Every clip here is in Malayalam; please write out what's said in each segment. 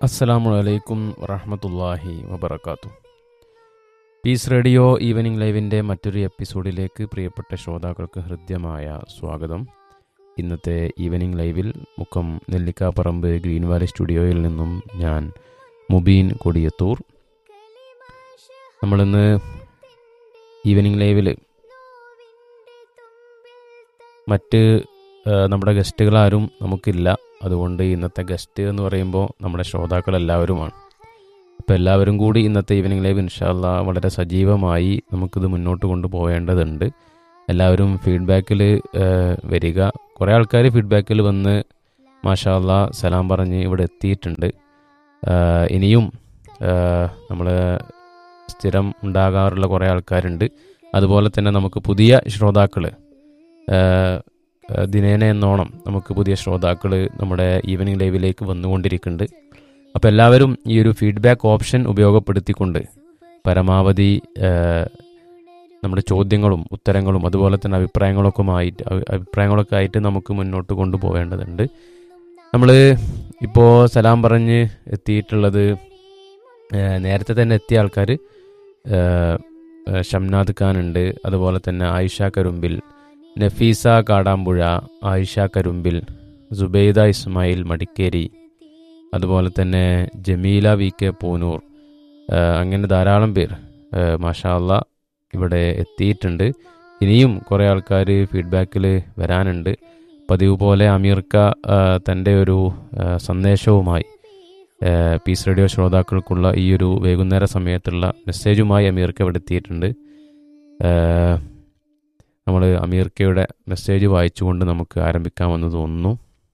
അസ്സലാമു അലൈക്കും വറഹമത്തല്ലാഹി വബർക്കാത്തു പീസ് റേഡിയോ ഈവനിംഗ് ലൈവിൻ്റെ മറ്റൊരു എപ്പിസോഡിലേക്ക് പ്രിയപ്പെട്ട ശ്രോതാക്കൾക്ക് ഹൃദ്യമായ സ്വാഗതം ഇന്നത്തെ ഈവനിംഗ് ലൈവിൽ മുക്കം നെല്ലിക്കാപ്പറമ്പ് ഗ്രീൻ വാലി സ്റ്റുഡിയോയിൽ നിന്നും ഞാൻ മുബീൻ കൊടിയത്തൂർ നമ്മളിന്ന് ഈവനിംഗ് ലൈവിൽ മറ്റ് ആ, നമ്മുടെ ഗസ്റ്റുകളാരും നമുക്കില്ല അതുകൊണ്ട് ഇന്നത്തെ ഗസ്റ്റ് എന്ന് പറയുമ്പോൾ നമ്മുടെ ശ്രോതാക്കൾ എല്ലാവരുമാണ് അപ്പോൾ എല്ലാവരും കൂടി ഇന്നത്തെ ഈവനിംഗ് ലൈവ് ഇൻഷാല്ല വളരെ സജീവമായി നമുക്കിത് മുന്നോട്ട് കൊണ്ടുപോകേണ്ടതുണ്ട് എല്ലാവരും ഫീഡ്ബാക്കിൽ വരിക കുറേ ആൾക്കാർ ഫീഡ്ബാക്കിൽ വന്ന് മാഷാല്ല സലാം പറഞ്ഞ് ഇവിടെ എത്തിയിട്ടുണ്ട് ആ, ഇനിയും നമ്മൾ സ്ഥിരം ഉണ്ടാകാറുള്ള കുറേ ആൾക്കാരുണ്ട് അതുപോലെ തന്നെ നമുക്ക് പുതിയ ശ്രോതാക്കൾ ദിനേന എന്നോണം നമുക്ക് പുതിയ ശ്രോതാക്കൾ നമ്മുടെ ഈവനിങ് ലൈവിലേക്ക് വന്നുകൊണ്ടിരിക്കുന്നുണ്ട് അപ്പോൾ എല്ലാവരും ഈ ഒരു ഫീഡ്ബാക്ക് ഓപ്ഷൻ ഉപയോഗപ്പെടുത്തിക്കൊണ്ട് പരമാവധി ആ, നമ്മുടെ ചോദ്യങ്ങളും ഉത്തരങ്ങളും അതുപോലെ തന്നെ അഭിപ്രായങ്ങളൊക്കെ ആയിട്ട് അഭി- അഭിപ്രായങ്ങളൊക്കെ ആയിട്ട് നമുക്ക് മുന്നോട്ട് കൊണ്ടുപോകേണ്ടതുണ്ട് നമ്മൾ ഇപ്പോൾ സലാം പറഞ്ഞ് എത്തിയിട്ടുള്ളത് ആ, നേരത്തെ തന്നെ എത്തിയ ആൾക്കാർ ഷംനാദ് ഖാൻ ഉണ്ട് അതുപോലെ തന്നെ ആയിഷ കരുമ്പിൽ നഫീസ കാടാമ്പുഴ ആയിഷ കരുമ്പിൽ സുബൈദ ഇസ്മായിൽ മടിക്കേരി അതുപോലെ തന്നെ ജമീല വി കെ പൂനൂർ ആ, അങ്ങനെ ധാരാളം പേർ മാഷാ അല്ലാ ഇവിടെ എത്തിയിട്ടുണ്ട് ഇനിയും കുറേ ആൾക്കാർ ഫീഡ്ബാക്കിൽ വരാനുണ്ട് പതിവ് പോലെ അമീർക്ക ആ, തൻ്റെ ഒരു ആ, സന്ദേശവുമായി ആ, പീസ് റേഡിയോ ശ്രോതാക്കൾക്കുള്ള ഈ ഒരു വൈകുന്നേര സമയത്തുള്ള മെസ്സേജുമായി അമീർക്ക ഇവിടെ എത്തിയിട്ടുണ്ട് നമ്മൾ അമീർക്കയുടെ മെസ്സേജ് വായിച്ചുകൊണ്ട് നമുക്ക് ആരംഭിക്കാമെന്ന് തോന്നുന്നു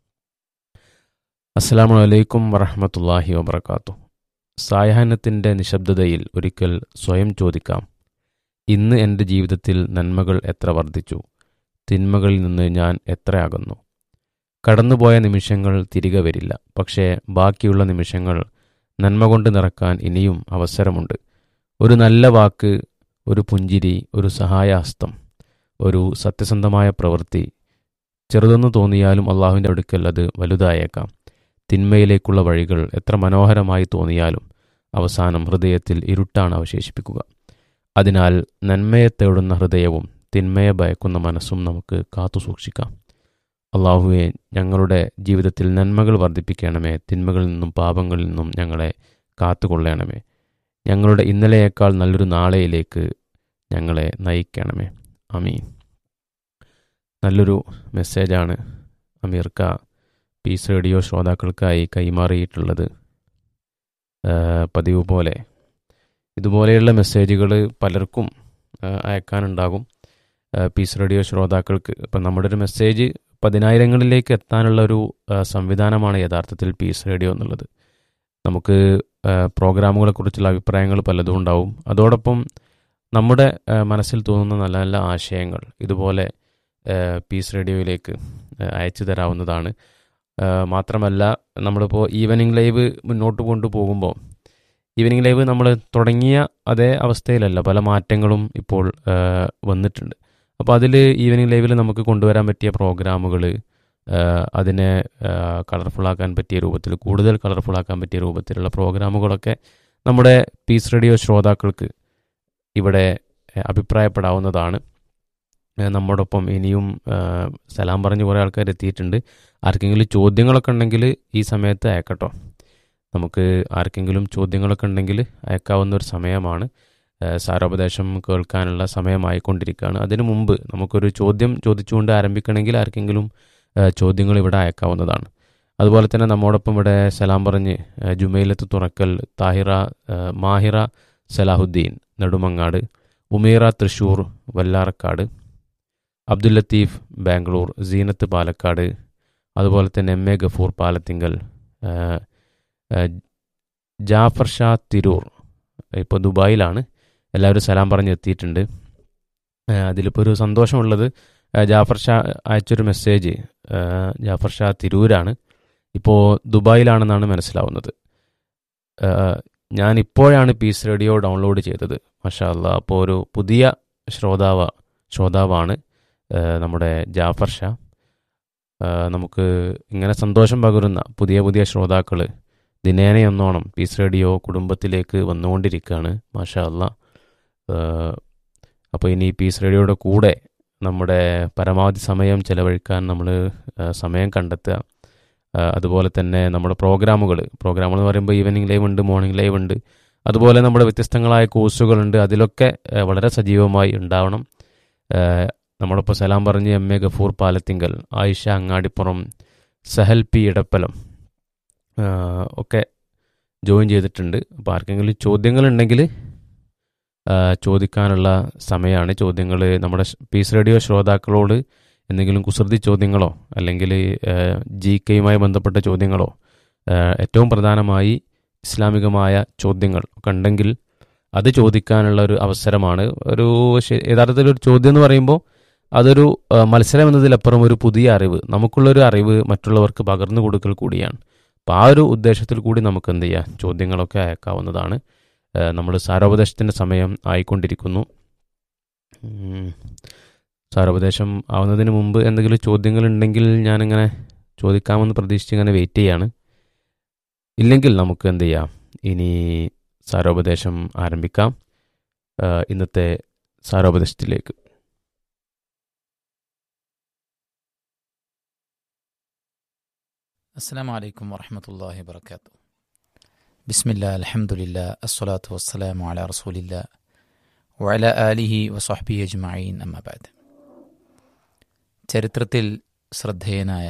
അസ്സലാമു അലൈക്കും വറഹമത്തല്ലാഹി വബർക്കാത്തു സായാഹ്നത്തിൻ്റെ നിശബ്ദതയിൽ ഒരിക്കൽ സ്വയം ചോദിക്കാം ഇന്ന് എൻ്റെ ജീവിതത്തിൽ നന്മകൾ എത്ര വർദ്ധിച്ചു തിന്മകളിൽ നിന്ന് ഞാൻ എത്ര അകന്നു കടന്നുപോയ നിമിഷങ്ങൾ തിരികെ വരില്ല പക്ഷേ ബാക്കിയുള്ള നിമിഷങ്ങൾ നന്മ കൊണ്ട് നിറക്കാൻ ഇനിയും അവസരമുണ്ട് ഒരു നല്ല വാക്ക് ഒരു പുഞ്ചിരി ഒരു സഹായഹസ്തം ഒരു സത്യസന്ധമായ പ്രവൃത്തി ചെറുതെന്ന് തോന്നിയാലും അള്ളാഹുവിൻ്റെ അടുക്കൽ അത് വലുതായേക്കാം തിന്മയിലേക്കുള്ള വഴികൾ എത്ര മനോഹരമായി തോന്നിയാലും അവസാനം ഹൃദയത്തിൽ ഇരുട്ടാണ് അവശേഷിപ്പിക്കുക അതിനാൽ നന്മയെ തേടുന്ന ഹൃദയവും തിന്മയെ ഭയക്കുന്ന മനസ്സും നമുക്ക് കാത്തു സൂക്ഷിക്കാം അള്ളാഹുവെ ഞങ്ങളുടെ ജീവിതത്തിൽ നന്മകൾ വർദ്ധിപ്പിക്കണമേ തിന്മകളിൽ നിന്നും പാപങ്ങളിൽ നിന്നും ഞങ്ങളെ കാത്തുകൊള്ളണമേ ഞങ്ങളുടെ ഇന്നലെയേക്കാൾ നല്ലൊരു നാളെയിലേക്ക് ഞങ്ങളെ നയിക്കണമേ അമീൻ നല്ലൊരു മെസ്സേജാണ് അമീർക്ക പീസ് റേഡിയോ ശ്രോതാക്കൾക്കായി കൈമാറിയിട്ടുള്ളത് ആ, പതിവ് പോലെ ഇതുപോലെയുള്ള മെസ്സേജുകൾ പലർക്കും ആ, അയക്കാനുണ്ടാകും ആ, പീസ് റേഡിയോ ശ്രോതാക്കൾക്ക് ഇപ്പം നമ്മുടെ ഒരു മെസ്സേജ് പതിനായിരങ്ങളിലേക്ക് എത്താനുള്ള ഒരു ആ, സംവിധാനമാണ് യഥാർത്ഥത്തിൽ പീസ് റേഡിയോ എന്നുള്ളത് നമുക്ക് ആ, പ്രോഗ്രാമുകളെക്കുറിച്ചുള്ള അഭിപ്രായങ്ങൾ പലതും ഉണ്ടാവും അതോടൊപ്പം നമ്മുടെ ആ, മനസ്സിൽ തോന്നുന്ന നല്ല നല്ല ആശയങ്ങൾ ഇതുപോലെ ആ, പീസ് റേഡിയോയിലേക്ക് ആ, അയച്ചു തരാവുന്നതാണ് ആ, മാത്രമല്ല നമ്മളിപ്പോൾ ഈവനിങ് ലൈവ് മുന്നോട്ട് കൊണ്ടുപോകുമ്പോൾ ഈവനിങ് ലൈവ് നമ്മൾ തുടങ്ങിയ അതേ അവസ്ഥയിലല്ല പല മാറ്റങ്ങളും ഇപ്പോൾ ആ, വന്നിട്ടുണ്ട് അപ്പോൾ അതിൽ ഈവനിങ് ലൈവിൽ നമുക്ക് കൊണ്ടുവരാൻ പറ്റിയ പ്രോഗ്രാമുകൾ അതിനെ കളർഫുള്ളാക്കാൻ പറ്റിയ രൂപത്തിൽ കൂടുതൽ കളർഫുള്ളാക്കാൻ പറ്റിയ രൂപത്തിലുള്ള പ്രോഗ്രാമുകളൊക്കെ നമ്മുടെ പീസ് റേഡിയോ ശ്രോതാക്കൾക്ക് ഇവിടെ ഏഹ്, അഭിപ്രായപ്പെടാവുന്നതാണ് ഏഹ്, നമ്മോടൊപ്പം ഇനിയും ഏഹ്, സലാം പറഞ്ഞ് കുറേ ആൾക്കാർ എത്തിയിട്ടുണ്ട് ആർക്കെങ്കിലും ചോദ്യങ്ങളൊക്കെ ഉണ്ടെങ്കിൽ ഈ സമയത്ത് അയക്കട്ടോ നമുക്ക് ആർക്കെങ്കിലും ചോദ്യങ്ങളൊക്കെ ഉണ്ടെങ്കിൽ അയക്കാവുന്ന ഒരു സമയമാണ് ഏഹ്, സാരോപദേശം കേൾക്കാനുള്ള സമയമായിക്കൊണ്ടിരിക്കുകയാണ് അതിനു മുമ്പ് നമുക്കൊരു ചോദ്യം ചോദിച്ചുകൊണ്ട് ആരംഭിക്കണമെങ്കിൽ ആർക്കെങ്കിലും ഏഹ്, ചോദ്യങ്ങൾ ഇവിടെ അയക്കാവുന്നതാണ് അതുപോലെ തന്നെ നമ്മോടൊപ്പം ഇവിടെ സലാം പറഞ്ഞ് ഏഹ്, ജുമൈലത്ത് തുറക്കൽ താഹിറ ഏഹ്, മാഹിറ സലാഹുദ്ദീൻ നെടുമങ്ങാട് ഉമീറ തൃശൂർ വല്ലാറക്കാട് അബ്ദുൽ ലത്തീഫ് ബാംഗ്ലൂർ സീനത്ത് പാലക്കാട് അതുപോലെ തന്നെ എം എ ഗഫൂർ പാലത്തിങ്കൽ ആ, ആ, ജാഫർ ഷാ തിരൂർ ഇപ്പോൾ ദുബായിലാണ് എല്ലാവരും സലാം പറഞ്ഞ് എത്തിയിട്ടുണ്ട് ആ, അതിലിപ്പോൾ ഒരു സന്തോഷമുള്ളത് ആ, ജാഫർ ഷാ അയച്ചൊരു മെസ്സേജ് ആ, ജാഫർ ഷാ തിരൂരാണ് ഇപ്പോൾ ദുബായിലാണെന്നാണ് മനസ്സിലാവുന്നത് ആ, ഞാൻ ഇപ്പോഴാണ് പീസ് റേഡിയോ ഡൗൺലോഡ് ചെയ്തത് മഷാ അല്ലാ അപ്പോൾ ഒരു പുതിയ ശ്രോതാവ ശ്രോതാവാണ് ആ, നമ്മുടെ ജാഫർ ഷാ ആ, നമുക്ക് ഇങ്ങനെ സന്തോഷം പകരുന്ന പുതിയ പുതിയ ശ്രോതാക്കൾ ദിനേനയെന്നോണം പീസ് റേഡിയോ കുടുംബത്തിലേക്ക് വന്നുകൊണ്ടിരിക്കുകയാണ് മാഷാ അല്ല അപ്പോൾ ഇനി പീസ് റേഡിയോയുടെ കൂടെ നമ്മുടെ പരമാവധി സമയം ചെലവഴിക്കാൻ നമ്മൾ സമയം കണ്ടെത്തുക ആ, അതുപോലെ തന്നെ നമ്മുടെ പ്രോഗ്രാമുകൾ പ്രോഗ്രാമുകൾ എന്ന് പറയുമ്പോൾ ഈവനിങ് ലൈവ് ഉണ്ട് മോർണിംഗ് ലൈവ് ഉണ്ട് അതുപോലെ നമ്മുടെ വ്യത്യസ്തങ്ങളായ കോഴ്സുകളുണ്ട് അതിലൊക്കെ ആ, വളരെ സജീവമായി ഉണ്ടാവണം ആ, നമ്മളിപ്പോൾ സലാം പറഞ്ഞ് M A Gafoor Palathingal Ayisha Angadippuram Sahal P Edappalam ആ, ഒക്കെ ജോയിൻ ചെയ്തിട്ടുണ്ട് അപ്പോൾ ആർക്കെങ്കിലും ചോദ്യങ്ങളുണ്ടെങ്കിൽ ആ, ചോദിക്കാനുള്ള സമയമാണ് ചോദ്യങ്ങൾ നമ്മുടെ ഷ്- പീസ് റേഡിയോ ശ്രോതാക്കളോട് എന്തെങ്കിലും കുസൃതി ചോദ്യങ്ങളോ അല്ലെങ്കിൽ ജി കെയുമായി ബന്ധപ്പെട്ട ചോദ്യങ്ങളോ ആ, ഏറ്റവും പ്രധാനമായി ഇസ്ലാമികമായ ചോദ്യങ്ങൾ ഒക്കെ ഉണ്ടെങ്കിൽ അത് ചോദിക്കാനുള്ള ഒരു അവസരമാണ് ഒരു ശ- യഥാർത്ഥത്തിൽ ഒരു ചോദ്യം എന്ന് പറയുമ്പോൾ അതൊരു ആ, മത്സരം എന്നതിലപ്പുറം ഒരു പുതിയ അറിവ് നമുക്കുള്ളൊരു അറിവ് മറ്റുള്ളവർക്ക് പകർന്നു കൊടുക്കൽ കൂടിയാണ് അപ്പോൾ ആ ഒരു ഉദ്ദേശത്തിൽ കൂടി നമുക്ക് എന്ത് ചെയ്യാം ചോദ്യങ്ങളൊക്കെ അയക്കാവുന്നതാണ് നമ്മൾ സാരോപദേശത്തിൻ്റെ സമയം ആയിക്കൊണ്ടിരിക്കുന്നു ഉം. സാരോപദേശം ആവുന്നതിന് മുമ്പ് എന്തെങ്കിലും ചോദ്യങ്ങൾ ഉണ്ടെങ്കിൽ ഞാനിങ്ങനെ ചോദിക്കാമെന്ന് പ്രതീക്ഷിച്ച് ഇങ്ങനെ വെയിറ്റ് ചെയ്യാണ് ഇല്ലെങ്കിൽ നമുക്ക് എന്ത് ചെയ്യാം ഇനി സാരോപദേശം ആരംഭിക്കാം ആ, ഇന്നത്തെ സാരോപദേശത്തിലേക്ക് السلام عليكم ورحمة الله وبركاته بسم الله الحمد لله الصلاة والسلام على رسول الله وعلى آله وصحبه أجمعين أما بعد ചരിത്രത്തിൽ ശ്രദ്ധേയനായ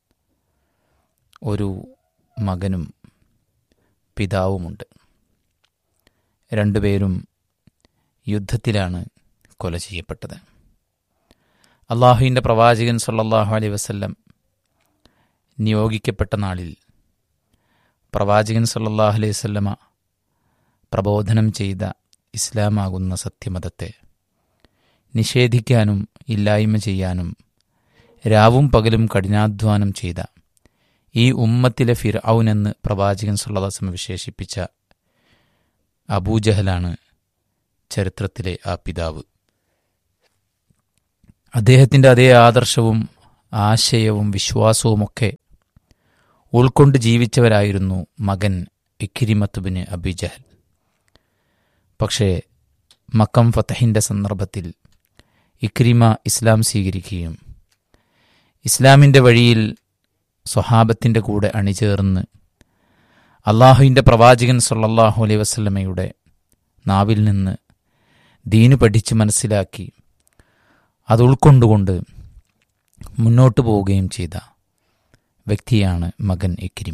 ഒരു മകനും പിതാവുമുണ്ട് രണ്ടുപേരും യുദ്ധത്തിലാണ് കൊല ചെയ്യപ്പെട്ടത് അള്ളാഹുവിൻ്റെ പ്രവാചകൻ സല്ലല്ലാഹു അലൈഹി വസല്ലം നിയോഗിക്കപ്പെട്ട നാളിൽ പ്രവാചകൻ സല്ലല്ലാഹു അലൈഹി വസല്ലമ പ്രബോധനം ചെയ്ത ഇസ്ലാമാകുന്ന സത്യമതത്തെ നിഷേധിക്കാനും ഇല്ലായ്മ ചെയ്യാനും രാവും പകലും കഠിനാധ്വാനം ചെയ്ത ഈ ഉമ്മത്തിലെ ഫിർഔൻ എന്ന് പ്രവാചകൻ സല്ലല്ലാഹു വിശേഷിപ്പിച്ച അബൂജഹലാണ് ചരിത്രത്തിലെ ആ പിതാവ് അദ്ദേഹത്തിൻ്റെ അതേ ആദർശവും ആശയവും വിശ്വാസവുമൊക്കെ ഉൾക്കൊണ്ട് ജീവിച്ചവരായിരുന്നു മകൻ ഇക്കിരിമത്തുബിന് അബിജഹൽ പക്ഷേ മക്കം ഫത്തഹിൻ്റെ സന്ദർഭത്തിൽ ഇക്രിമ ഇസ്ലാം സ്വീകരിക്കുകയും ഇസ്ലാമിൻ്റെ വഴിയിൽ സ്വഹാബത്തിൻ്റെ കൂടെ അണിചേർന്ന് അള്ളാഹുവിൻ്റെ പ്രവാചകൻ സല്ലല്ലാഹു അലൈഹി വസല്ലമയുടെ നാവിൽ നിന്ന് ദീന് പഠിച്ച് മനസ്സിലാക്കി അത് ഉൾക്കൊണ്ടുകൊണ്ട് മുന്നോട്ട് പോവുകയും ചെയ്ത വ്യക്തിയാണ് മകൻ ഇക്രിമ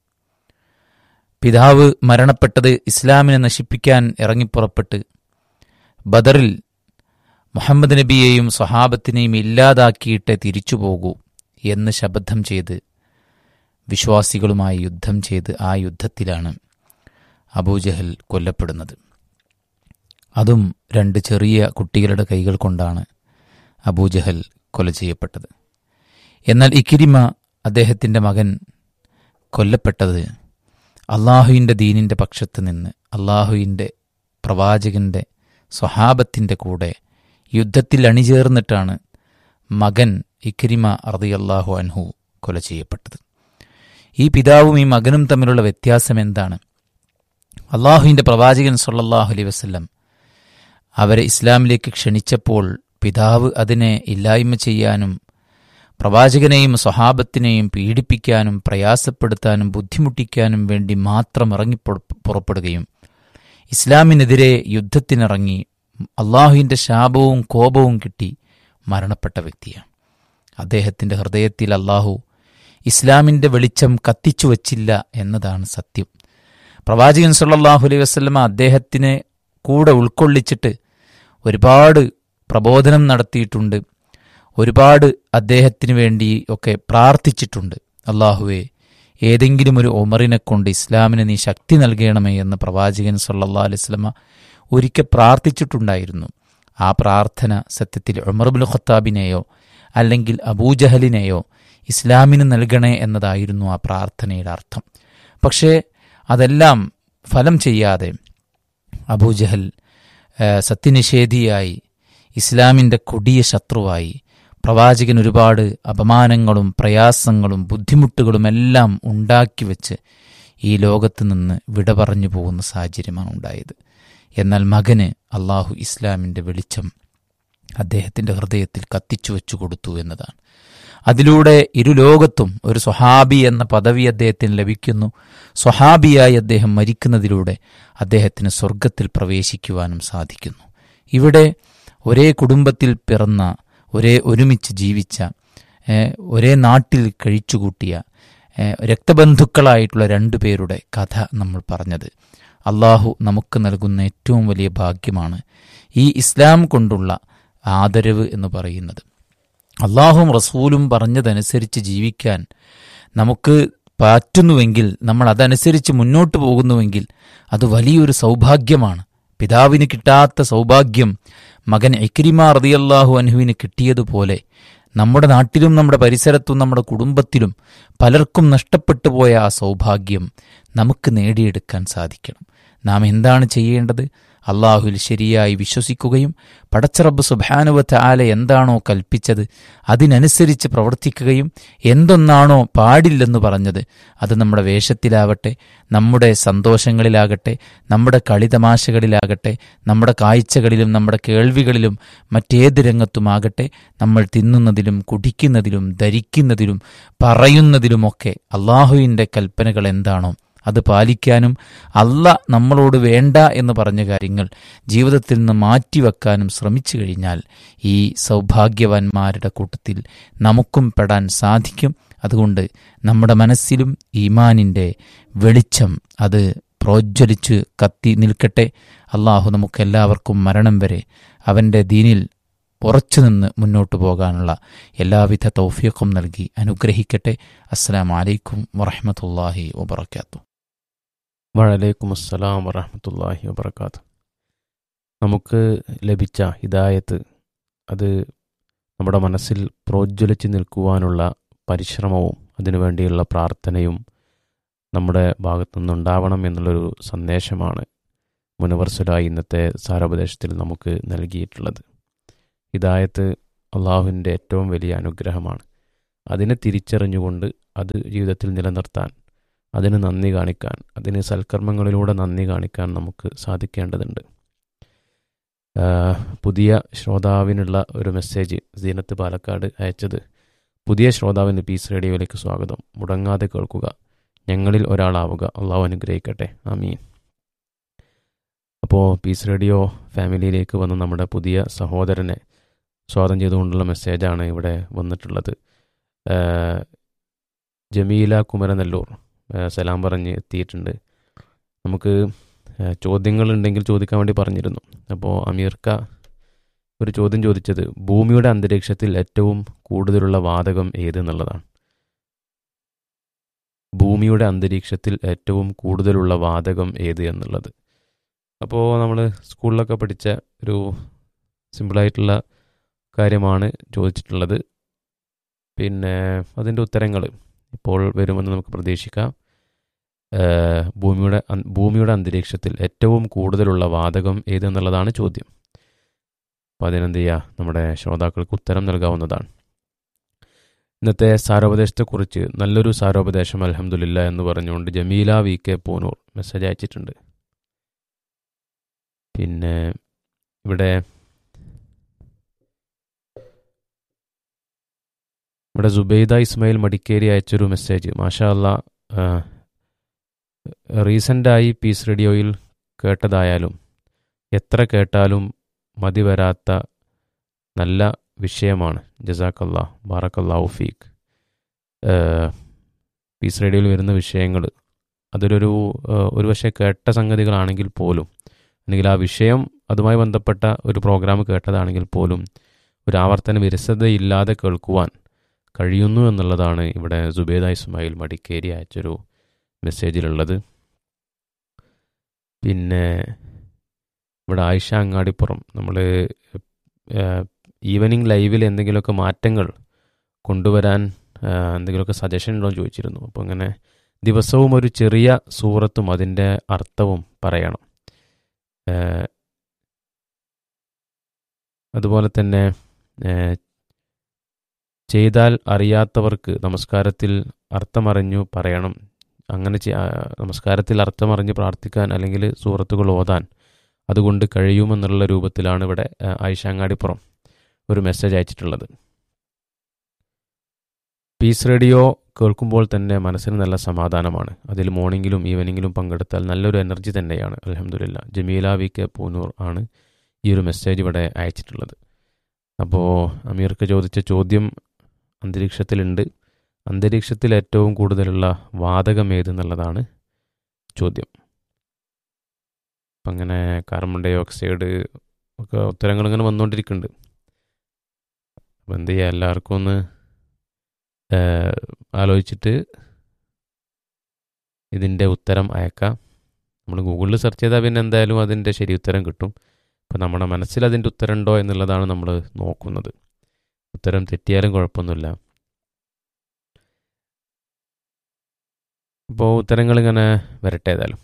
പിതാവ് മരണപ്പെട്ടത് ഇസ്ലാമിനെ നശിപ്പിക്കാൻ ഇറങ്ങിപ്പുറപ്പെട്ട് ബദറിൽ മുഹമ്മദ് നബിയെയും സ്വഹാബത്തിനെയും ഇല്ലാതാക്കിയിട്ടേ തിരിച്ചു പോകൂ എന്ന് ശപഥം ചെയ്ത് വിശ്വാസികളുമായി യുദ്ധം ചെയ്ത് ആ യുദ്ധത്തിലാണ് അബൂജഹൽ കൊല്ലപ്പെടുന്നത് അതും രണ്ട് ചെറിയ കുട്ടികളുടെ കൈകൾ കൊണ്ടാണ് അബൂജഹൽ കൊല ചെയ്യപ്പെട്ടത് എന്നാൽ ഇക്കിരിമ അദ്ദേഹത്തിൻ്റെ മകൻ കൊല്ലപ്പെട്ടത് അള്ളാഹുവിൻ്റെ ദീനിൻ്റെ പക്ഷത്ത് നിന്ന് അള്ളാഹുവിൻ്റെ പ്രവാചകൻ്റെ സ്വഹാബത്തിൻ്റെ കൂടെ യുദ്ധത്തിൽ അണിചേർന്നിട്ടാണ് മകൻ ഇക്രിമ അള്ളാഹു അൻഹു കൊല ചെയ്യപ്പെട്ടത് ഈ പിതാവും ഈ മകനും തമ്മിലുള്ള വ്യത്യാസം എന്താണ് അള്ളാഹുവിൻ്റെ പ്രവാചകൻ സല്ലല്ലാഹു അലൈഹി വസല്ലം അവരെ ഇസ്ലാമിലേക്ക് ക്ഷണിച്ചപ്പോൾ പിതാവ് അതിനെ ഇല്ലായ്മ ചെയ്യാനും പ്രവാചകനെയും സ്വഹാബത്തിനെയും പീഡിപ്പിക്കാനും പ്രയാസപ്പെടുത്താനും ബുദ്ധിമുട്ടിക്കാനും വേണ്ടി മാത്രം ഇറങ്ങി പുറപ്പെടുകയും ഇസ്ലാമിനെതിരെ യുദ്ധത്തിനിറങ്ങി അള്ളാഹുവിൻ്റെ ശാപവും കോപവും കിട്ടി മരണപ്പെട്ട വ്യക്തിയാണ് അദ്ദേഹത്തിൻ്റെ ഹൃദയത്തിൽ അള്ളാഹു ഇസ്ലാമിൻ്റെ വെളിച്ചം കത്തിച്ചു വച്ചില്ല എന്നതാണ് സത്യം പ്രവാചകൻ സല്ലല്ലാഹു അലൈഹി വസല്ലമ അദ്ദേഹത്തിനെ കൂടെ ഉൾക്കൊള്ളിച്ചിട്ട് ഒരുപാട് പ്രബോധനം നടത്തിയിട്ടുണ്ട് ഒരുപാട് അദ്ദേഹത്തിന് വേണ്ടി ഒക്കെ പ്രാർത്ഥിച്ചിട്ടുണ്ട് അള്ളാഹുവെ ഏതെങ്കിലും ഒരു ഒമറിനെ കൊണ്ട് ഇസ്ലാമിന് നീ ശക്തി നൽകണമേ എന്ന് പ്രവാചകൻ സല്ലല്ലാഹു അലൈഹി വസല്ലമ ഒരിക്കൽ പ്രാർത്ഥിച്ചിട്ടുണ്ടായിരുന്നു ആ പ്രാർത്ഥന സത്യത്തിൽ ഉമർബുൽ ഖത്താബിനെയോ അല്ലെങ്കിൽ അബൂജഹലിനെയോ ഇസ്ലാമിന് നൽകണേ എന്നതായിരുന്നു ആ പ്രാർത്ഥനയുടെ അർത്ഥം പക്ഷേ അതെല്ലാം ഫലം ചെയ്യാതെ അബൂജഹൽ സത്യനിഷേധിയായി ഇസ്ലാമിൻ്റെ കൊടിയ ശത്രുവായി പ്രവാചകൻ ഒരുപാട് അപമാനങ്ങളും പ്രയാസങ്ങളും ബുദ്ധിമുട്ടുകളും എല്ലാം ഉണ്ടാക്കി വെച്ച് ഈ ലോകത്ത് നിന്ന് വിട പറഞ്ഞു പോകുന്ന സാഹചര്യമാണ് ഉണ്ടായത് എന്നാൽ മകന് അള്ളാഹു ഇസ്ലാമിൻ്റെ വെളിച്ചം അദ്ദേഹത്തിൻ്റെ ഹൃദയത്തിൽ കത്തിച്ചു വെച്ചു കൊടുത്തു എന്നതാണ് അതിലൂടെ ഇരു ലോകത്തും ഒരു സ്വഹാബി എന്ന പദവി അദ്ദേഹത്തിന് ലഭിക്കുന്നു സ്വഹാബിയായി അദ്ദേഹം മരിക്കുന്നതിലൂടെ അദ്ദേഹത്തിന് സ്വർഗത്തിൽ പ്രവേശിക്കുവാനും സാധിക്കുന്നു ഇവിടെ ഒരേ കുടുംബത്തിൽ പിറന്ന ഒരേ ഒരുമിച്ച് ജീവിച്ച ഏഹ്, ഒരേ നാട്ടിൽ കഴിച്ചുകൂട്ടിയ ഏഹ്, രക്തബന്ധുക്കളായിട്ടുള്ള രണ്ടു പേരുടെ കഥ നമ്മൾ പറഞ്ഞത് അള്ളാഹു നമുക്ക് നൽകുന്ന ഏറ്റവും വലിയ ഭാഗ്യമാണ് ഈ ഇസ്ലാം കൊണ്ടുള്ള ആദരവ് എന്ന് പറയുന്നത് അള്ളാഹും റസൂലും പറഞ്ഞതനുസരിച്ച് ജീവിക്കാൻ നമുക്ക് പറ്റുന്നുവെങ്കിൽ നമ്മൾ അതനുസരിച്ച് മുന്നോട്ട് പോകുന്നുവെങ്കിൽ അത് വലിയൊരു സൗഭാഗ്യമാണ് പിതാവിന് കിട്ടാത്ത സൗഭാഗ്യം മകൻ ഇക്രിമ റതിയല്ലാഹു അൻഹുവിന് കിട്ടിയതുപോലെ നമ്മുടെ നാട്ടിലും നമ്മുടെ പരിസരത്തും നമ്മുടെ കുടുംബത്തിലും പലർക്കും നഷ്ടപ്പെട്ടു പോയ ആ സൗഭാഗ്യം നമുക്ക് നേടിയെടുക്കാൻ സാധിക്കണം നാം എന്താണ് ചെയ്യേണ്ടത് അള്ളാഹുവിൽ ശരിയായി വിശ്വസിക്കുകയും പടച്ചറബ് സുബാനുവത്ത് ആല എന്താണോ കൽപ്പിച്ചത് അതിനനുസരിച്ച് പ്രവർത്തിക്കുകയും എന്തൊന്നാണോ പാടില്ലെന്ന് പറഞ്ഞത് അത് നമ്മുടെ വേഷത്തിലാവട്ടെ നമ്മുടെ സന്തോഷങ്ങളിലാകട്ടെ നമ്മുടെ കളിതമാശകളിലാകട്ടെ നമ്മുടെ കാഴ്ചകളിലും നമ്മുടെ കേൾവികളിലും മറ്റേത് രംഗത്തുമാകട്ടെ നമ്മൾ തിന്നുന്നതിലും കുടിക്കുന്നതിലും ധരിക്കുന്നതിലും പറയുന്നതിലുമൊക്കെ അള്ളാഹുവിൻ്റെ കൽപ്പനകൾ എന്താണോ അത് പാലിക്കാനും അല്ല നമ്മളോട് വേണ്ട എന്ന് പറഞ്ഞ കാര്യങ്ങൾ ജീവിതത്തിൽ നിന്ന് മാറ്റിവെക്കാനും ശ്രമിച്ചു കഴിഞ്ഞാൽ ഈ സൗഭാഗ്യവാന്മാരുടെ കൂട്ടത്തിൽ നമുക്കും പെടാൻ സാധിക്കും അതുകൊണ്ട് നമ്മുടെ മനസ്സിലും ഈമാനിൻ്റെ വെളിച്ചം അത് പ്രോജ്വലിച്ച് കത്തി നിൽക്കട്ടെ അള്ളാഹു നമുക്കെല്ലാവർക്കും മരണം വരെ അവൻ്റെ ദീനിൽ ഉറച്ചു നിന്ന് മുന്നോട്ട് പോകാനുള്ള എല്ലാവിധ തൗഫീഖും നൽകി അനുഗ്രഹിക്കട്ടെ അസ്സലാമു അലൈക്കും വറഹ്മത്തുള്ളാഹി വബറകാതുഹു വലൈക്കും അസ്സലാം വറഹമത്തല്ലാഹി വബർക്കാത്ത് നമുക്ക് ലഭിച്ച ഹിദായത്ത് അത് നമ്മുടെ മനസ്സിൽ പ്രോജ്വലിച്ച് നിൽക്കുവാനുള്ള പരിശ്രമവും അതിനുവേണ്ടിയുള്ള പ്രാർത്ഥനയും നമ്മുടെ ഭാഗത്തു നിന്നുണ്ടാവണം എന്നുള്ളൊരു സന്ദേശമാണ് മുനവർസുലായി ഇന്നത്തെ സാരോപദേശത്തിൽ നമുക്ക് നൽകിയിട്ടുള്ളത് ഹിദായത്ത് അള്ളാഹുവിൻ്റെ ഏറ്റവും വലിയ അനുഗ്രഹമാണ് അതിനെ തിരിച്ചറിഞ്ഞുകൊണ്ട് അത് ജീവിതത്തിൽ നിലനിർത്താൻ അതിന് നന്ദി കാണിക്കാൻ അതിന് സൽക്കർമ്മങ്ങളിലൂടെ നന്ദി കാണിക്കാൻ നമുക്ക് സാധിക്കേണ്ടതുണ്ട് ആ, പുതിയ ശ്രോതാവിനുള്ള ഒരു മെസ്സേജ് സീനത്ത് പാലക്കാട് അയച്ചത് പുതിയ ശ്രോതാവിന് പീസ് റേഡിയോയിലേക്ക് സ്വാഗതം മുടങ്ങാതെ കേൾക്കുക ഞങ്ങളിൽ ഒരാളാവുക അള്ളാഹു അനുഗ്രഹിക്കട്ടെ ആമീൻ അപ്പോൾ പീസ് റേഡിയോ ഫാമിലിയിലേക്ക് വന്ന നമ്മുടെ പുതിയ സഹോദരനെ സ്വാഗതം ചെയ്തുകൊണ്ടുള്ള മെസ്സേജാണ് ഇവിടെ വന്നിട്ടുള്ളത് ആ, ജമീല കുമരനെല്ലൂർ ഏഹ് സലാം പറഞ്ഞ് എത്തിയിട്ടുണ്ട് നമുക്ക് ഏഹ് ചോദ്യങ്ങളുണ്ടെങ്കിൽ ചോദിക്കാൻ വേണ്ടി പറഞ്ഞിരുന്നു അപ്പോൾ അമീർക്ക ഒരു ചോദ്യം ചോദിച്ചത് ഭൂമിയുടെ അന്തരീക്ഷത്തിൽ ഏറ്റവും കൂടുതലുള്ള വാതകം ഏത് എന്നുള്ളതാണ് ഭൂമിയുടെ അന്തരീക്ഷത്തിൽ ഏറ്റവും കൂടുതലുള്ള വാതകം ഏത് എന്നുള്ളത് അപ്പോൾ നമ്മൾ സ്കൂളിലൊക്കെ പഠിച്ച ഒരു സിമ്പിളായിട്ടുള്ള കാര്യമാണ് ചോദിച്ചിട്ടുള്ളത് പിന്നെ അതിൻ്റെ ഉത്തരങ്ങൾ ഇപ്പോൾ വരുമെന്ന് നമുക്ക് പ്രതീക്ഷിക്കാം ഏഹ് ഭൂമിയുടെ അൻ- ഭൂമിയുടെ അന്തരീക്ഷത്തിൽ ഏറ്റവും കൂടുതലുള്ള വാതകം ഏതെന്നുള്ളതാണ് ചോദ്യം അപ്പോൾ അതിനെന്ത് ചെയ്യുക നമ്മുടെ ശ്രോതാക്കൾക്ക് ഉത്തരം നൽകാവുന്നതാണ് ഇന്നത്തെ സാരോപദേശത്തെക്കുറിച്ച് നല്ലൊരു സാരോപദേശം അലഹമുല്ല എന്ന് പറഞ്ഞുകൊണ്ട് Jameela V K Poonoor message അയച്ചിട്ടുണ്ട് പിന്നെ ഇവിടെ ഇവിടെ സുബൈദ ഇസ്മായിൽ മടിക്കേരി അയച്ചൊരു മെസ്സേജ് മാഷാ അല്ലാ റീസെൻ്റായി പീസ് റേഡിയോയിൽ കേട്ടതായാലും എത്ര കേട്ടാലും മതി വരാത്ത നല്ല വിഷയമാണ് ജസാക്കല്ലാ ബാറക്കല്ലാ ഫീഖ് പീസ് റേഡിയോയിൽ വരുന്ന വിഷയങ്ങൾ അതിലൊരു ഏഹ്, ഒരു പക്ഷേ കേട്ട സംഗതികളാണെങ്കിൽ പോലും അല്ലെങ്കിൽ ആ വിഷയം അതുമായി ബന്ധപ്പെട്ട ഒരു പ്രോഗ്രാം കേട്ടതാണെങ്കിൽ പോലും ഒരു ആവർത്തന വിരസതയില്ലാതെ കേൾക്കുവാൻ കഴിയുന്നു എന്നുള്ളതാണ് ഇവിടെ സുബേദ ഇസ്മായിൽ മടിക്കേരി അയച്ചൊരു മെസ്സേജിലുള്ളത് പിന്നെ ഇവിടെ ആയിഷ അങ്ങാടിപ്പുറം നമ്മൾ ഈവനിങ് ലൈവിൽ എന്തെങ്കിലുമൊക്കെ മാറ്റങ്ങൾ കൊണ്ടുവരാൻ ആ, എന്തെങ്കിലുമൊക്കെ സജഷൻ ഉണ്ടോ എന്ന് ചോദിച്ചിരുന്നു അപ്പോൾ അങ്ങനെ ദിവസവും ഒരു ചെറിയ സൂറത്തും അതിൻ്റെ അർത്ഥവും പറയണം ആ, അതുപോലെ തന്നെ ആ, ചെയ്താൽ അറിയാത്തവർക്ക് നമസ്കാരത്തിൽ അർത്ഥമറിഞ്ഞു പറയണം അങ്ങനെ ചെ- ആ, നമസ്കാരത്തിൽ അർത്ഥമറിഞ്ഞ് പ്രാർത്ഥിക്കാൻ അല്ലെങ്കിൽ സൂറത്തുകൾ ഓതാൻ അതുകൊണ്ട് കഴിയുമെന്നുള്ള രൂപത്തിലാണ് ഇവിടെ ആ, ആയിഷാങ്ങാടിപ്പുറം ഒരു മെസ്സേജ് അയച്ചിട്ടുള്ളത് പീസ് റേഡിയോ കേൾക്കുമ്പോൾ തന്നെ മനസ്സിന് നല്ല സമാധാനമാണ് അതിൽ മോർണിംഗിലും ഈവനിങ്ങിലും പങ്കെടുത്താൽ നല്ലൊരു എനർജി തന്നെയാണ് അലഹമുല്ല ജമീല വി കെ പൂനൂർ ആണ് ഈ ഒരു മെസ്സേജ് ഇവിടെ അയച്ചിട്ടുള്ളത് അപ്പോൾ അമീർക്ക് ചോദിച്ച ചോദ്യം അന്തരീക്ഷത്തിലുണ്ട് അന്തരീക്ഷത്തിൽ ഏറ്റവും കൂടുതലുള്ള വാതകം ഏതെന്നുള്ളതാണ് ചോദ്യം അപ്പം അങ്ങനെ കാർബൺ ഡൈ ഓക്സൈഡ് ഒക്കെ ഉത്തരങ്ങൾ ഇങ്ങനെ വന്നുകൊണ്ടിരിക്കുന്നുണ്ട് അപ്പം എന്ത് ചെയ്യുക എല്ലാവർക്കും ഒന്ന് ഏഹ്, ആലോചിച്ചിട്ട് ഇതിൻ്റെ ഉത്തരം അയക്കാം നമ്മൾ ഗൂഗിളിൽ സെർച്ച് ചെയ്താൽ പിന്നെ എന്തായാലും അതിൻ്റെ ശരി ഉത്തരം കിട്ടും അപ്പം നമ്മുടെ മനസ്സിൽ അതിൻ്റെ ഉത്തരം ഉണ്ടോ എന്നുള്ളതാണ് നമ്മൾ നോക്കുന്നത് ഉത്തരം തെറ്റിയാലും കുഴപ്പമൊന്നുമില്ല അപ്പോൾ ഉത്തരങ്ങൾ ഇങ്ങനെ വരട്ടെ ഏതായാലും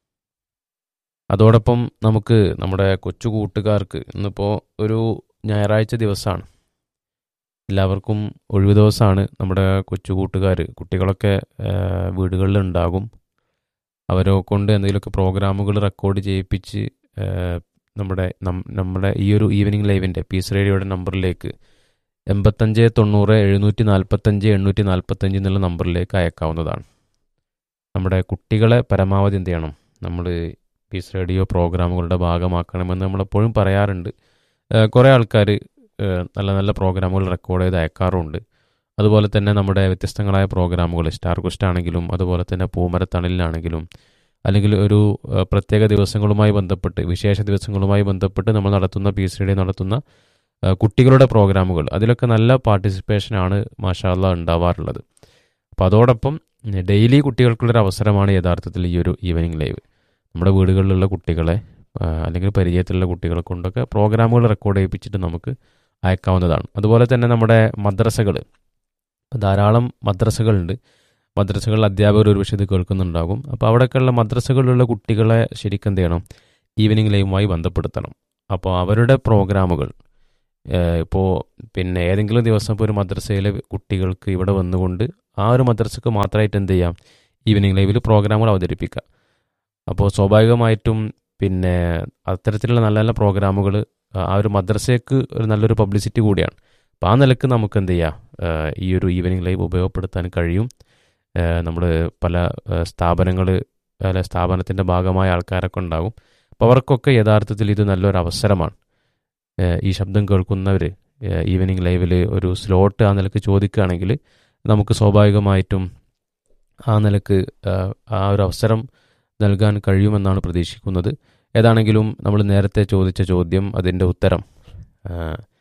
അതോടൊപ്പം നമുക്ക് നമ്മുടെ കൊച്ചു കൂട്ടുകാർക്ക് ഇന്നിപ്പോൾ ഒരു ഞായറാഴ്ച ദിവസമാണ് എല്ലാവർക്കും ഒഴിവ് ദിവസമാണ് നമ്മുടെ കൊച്ചു കൂട്ടുകാർ കുട്ടികളൊക്കെ ആ, വീടുകളിലുണ്ടാകും അവരെ കൊണ്ട് എന്തെങ്കിലുമൊക്കെ പ്രോഗ്രാമുകൾ റെക്കോർഡ് ചെയ്യിപ്പിച്ച് ആ, നമ്മുടെ നം- നമ്മുടെ ഈ ഒരു ഈവനിങ് ലൈവിൻ്റെ പീസ് റേഡിയോയുടെ നമ്പറിലേക്ക് എൺപത്തഞ്ച് തൊണ്ണൂറ് എഴുന്നൂറ്റി നാൽപ്പത്തഞ്ച് എണ്ണൂറ്റി നാൽപ്പത്തഞ്ച് എന്നുള്ള നമ്പറിലേക്ക് അയക്കാവുന്നതാണ് നമ്മുടെ കുട്ടികളെ പരമാവധി എന്ത് ചെയ്യണം നമ്മൾ പീസ് റേഡിയോ പ്രോഗ്രാമുകളുടെ ഭാഗമാക്കണമെന്ന് നമ്മളെപ്പോഴും പറയാറുണ്ട് ഏഹ് കുറേ ആൾക്കാർ നല്ല നല്ല പ്രോഗ്രാമുകൾ റെക്കോർഡ് ചെയ്ത് അയക്കാറുമുണ്ട് അതുപോലെ തന്നെ നമ്മുടെ വ്യത്യസ്തങ്ങളായ പ്രോഗ്രാമുകൾ സ്റ്റാർ ക്വസ്റ്റ് ആണെങ്കിലും അതുപോലെ തന്നെ പൂമരത്തണലിലാണെങ്കിലും അല്ലെങ്കിൽ ഒരു ഏഹ് പ്രത്യേക ദിവസങ്ങളുമായി ബന്ധപ്പെട്ട് വിശേഷ ദിവസങ്ങളുമായി ബന്ധപ്പെട്ട് നമ്മൾ നടത്തുന്ന പീസ് റേഡിയോ നടത്തുന്ന ഏഹ് കുട്ടികളുടെ പ്രോഗ്രാമുകൾ അതിലൊക്കെ നല്ല പാർട്ടിസിപ്പേഷനാണ് മാഷാല്ല ഉണ്ടാവാറുള്ളത് അപ്പോൾ അതോടൊപ്പം ഡെയിലി കുട്ടികൾക്കുള്ളൊരു അവസരമാണ് യഥാർത്ഥത്തിൽ ഈ ഒരു ഈവനിങ് ലൈവ് നമ്മുടെ വീടുകളിലുള്ള കുട്ടികളെ ആ, അല്ലെങ്കിൽ പരിചയത്തിലുള്ള കുട്ടികളെ കൊണ്ടൊക്കെ പ്രോഗ്രാമുകൾ റെക്കോർഡ് ചെയ്യിപ്പിച്ചിട്ട് നമുക്ക് അയക്കാവുന്നതാണ് അതുപോലെ തന്നെ നമ്മുടെ മദ്രസകൾ ധാരാളം മദ്രസകളുണ്ട് മദ്രസകളിൽ അധ്യാപകർ ഒരു പക്ഷേ ഇത് കേൾക്കുന്നുണ്ടാകും അപ്പോൾ അവിടെയൊക്കെയുള്ള മദ്രസകളിലുള്ള കുട്ടികളെ ശരിക്കും എന്ത് ചെയ്യണം ഈവനിങ് ലൈവുമായി ബന്ധപ്പെടുത്തണം അപ്പോൾ അവരുടെ പ്രോഗ്രാമുകൾ ഇപ്പോൾ പിന്നെ ഏതെങ്കിലും ദിവസം ഇപ്പോൾ ഒരു മദ്രസയിലെ കുട്ടികൾക്ക് ഇവിടെ വന്നുകൊണ്ട് ആ ഒരു മദ്രസക്ക് മാത്രമായിട്ട് എന്ത് ചെയ്യാം ഈവനിങ് ലൈവിൽ പ്രോഗ്രാമുകൾ അവതരിപ്പിക്കുക അപ്പോൾ സ്വാഭാവികമായിട്ടും പിന്നെ അത്തരത്തിലുള്ള നല്ല നല്ല പ്രോഗ്രാമുകൾ ആ ഒരു മദ്രസയ്ക്ക് ഒരു നല്ലൊരു പബ്ലിസിറ്റി കൂടിയാണ് അപ്പോൾ ആ നിലക്ക് നമുക്ക് എന്ത് ചെയ്യാം ഏഹ് ഈ ഒരു ഈവനിങ് ലൈവ് ഉപയോഗപ്പെടുത്താൻ കഴിയും നമ്മൾ പല സ്ഥാപനങ്ങൾ അല്ല സ്ഥാപനത്തിൻ്റെ ഭാഗമായ ആൾക്കാരൊക്കെ ഉണ്ടാകും അപ്പോൾ അവർക്കൊക്കെ യഥാർത്ഥത്തിൽ ഇത് നല്ലൊരു അവസരമാണ് ഏഹ് ഈ ശബ്ദം കേൾക്കുന്നവർ ഈവനിങ് ലൈവിൽ ഒരു സ്ലോട്ട് ആ നിലക്ക് ചോദിക്കുകയാണെങ്കിൽ നമുക്ക് സ്വാഭാവികമായിട്ടും ആ നിലക്ക് ഏഹ് ആ ഒരു അവസരം നൽകാൻ കഴിയുമെന്നാണ് പ്രതീക്ഷിക്കുന്നത് ഏതാണെങ്കിലും നമ്മൾ നേരത്തെ ചോദിച്ച ചോദ്യം അതിൻ്റെ ഉത്തരം ആ,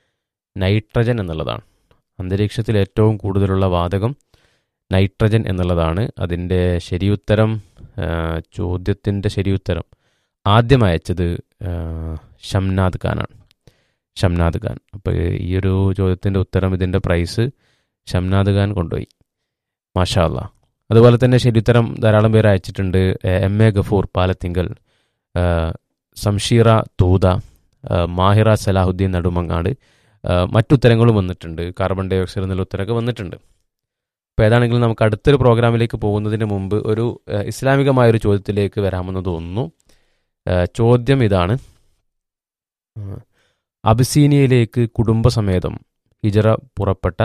നൈട്രജൻ എന്നുള്ളതാണ് അന്തരീക്ഷത്തിൽ ഏറ്റവും കൂടുതലുള്ള വാതകം നൈട്രജൻ എന്നുള്ളതാണ് അതിൻ്റെ ശരിയുത്തരം ആ, ചോദ്യത്തിൻ്റെ ശരിയുത്തരം ആദ്യം അയച്ചത് ആ, ഷംനാദ് ഖാനാണ് ഷംനാദ് ഖാൻ അപ്പോൾ ഈ ഒരു ചോദ്യത്തിൻ്റെ ഉത്തരം ഇതിൻ്റെ പ്രൈസ് ഷംനാദ് ഖാൻ കൊണ്ടുപോയി മാഷാ അല്ലാ അതുപോലെ തന്നെ ശരിയുത്തരം ധാരാളം പേര് അയച്ചിട്ടുണ്ട് എ- എം എ ഗഫൂർ പാലത്തിങ്കൽ ആ, സംഷീറ തൂത ആ, മാഹിറ സലാഹുദ്ദീൻ നടുമങ്ങാട് ആ, മറ്റുത്തരങ്ങളും വന്നിട്ടുണ്ട് കാർബൺ ഡൈ ഓക്സൈഡ് എന്നുള്ള ഉത്തരമൊക്കെ വന്നിട്ടുണ്ട് അപ്പോൾ ഏതാണെങ്കിലും നമുക്ക് അടുത്തൊരു പ്രോഗ്രാമിലേക്ക് പോകുന്നതിന് മുമ്പ് ഒരു ആ, ഇസ്ലാമികമായ ഒരു ചോദ്യത്തിലേക്ക് വരാമെന്ന് തോന്നുന്നു ആ, ചോദ്യം ഇതാണ് ആ, അബിസീനിയയിലേക്ക് കുടുംബസമേതം ഹിജറ പുറപ്പെട്ട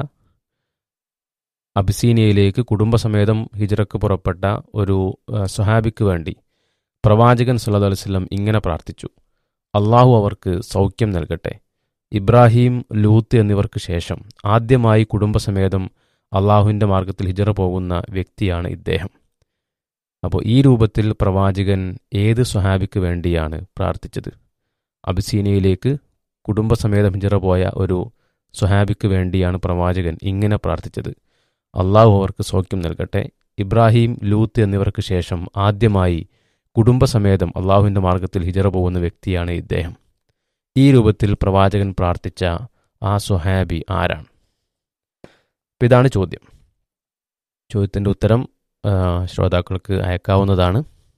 അബിസീനിയയിലേക്ക് കുടുംബസമേതം ഹിജറക്ക് പുറപ്പെട്ട ഒരു ആ, സ്വഹാബിക്ക് വേണ്ടി പ്രവാചകൻ സല്ലല്ലാഹു അലൈഹി വസല്ലം ഇങ്ങനെ പ്രാർത്ഥിച്ചു അള്ളാഹു അവർക്ക് സൗഖ്യം നൽകട്ടെ ഇബ്രാഹിം ലൂത്ത് എന്നിവർക്ക് ശേഷം ആദ്യമായി കുടുംബസമേതം അള്ളാഹുവിൻ്റെ മാർഗത്തിൽ ഹിജറ പോകുന്ന വ്യക്തിയാണ് ഇദ്ദേഹം അപ്പോൾ ഈ രൂപത്തിൽ പ്രവാചകൻ ഏത് സ്വഹാബിക്ക് വേണ്ടിയാണ് പ്രാർത്ഥിച്ചത് അബിസീനിയയിലേക്ക് കുടുംബസമേതം ഹിജറ പോയ ഒരു സ്വഹാബിക്ക് വേണ്ടിയാണ് പ്രവാചകൻ ഇങ്ങനെ പ്രാർത്ഥിച്ചത് അള്ളാഹു അവർക്ക് സൗഖ്യം നൽകട്ടെ ഇബ്രാഹിം ലൂത്ത് എന്നിവർക്ക് ശേഷം ആദ്യമായി കുടുംബസമേതം അള്ളാഹുവിൻ്റെ മാർഗത്തിൽ ഹിജറ പോകുന്ന വ്യക്തിയാണ് ഇദ്ദേഹം ഈ രൂപത്തിൽ പ്രവാചകൻ പ്രാർത്ഥിച്ച ആ സുഹാബി ആരാണ് അപ്പം ഇതാണ് ചോദ്യം ചോദ്യത്തിൻ്റെ ഉത്തരം ആ, ശ്രോതാക്കൾക്ക് അയക്കാവുന്നതാണ്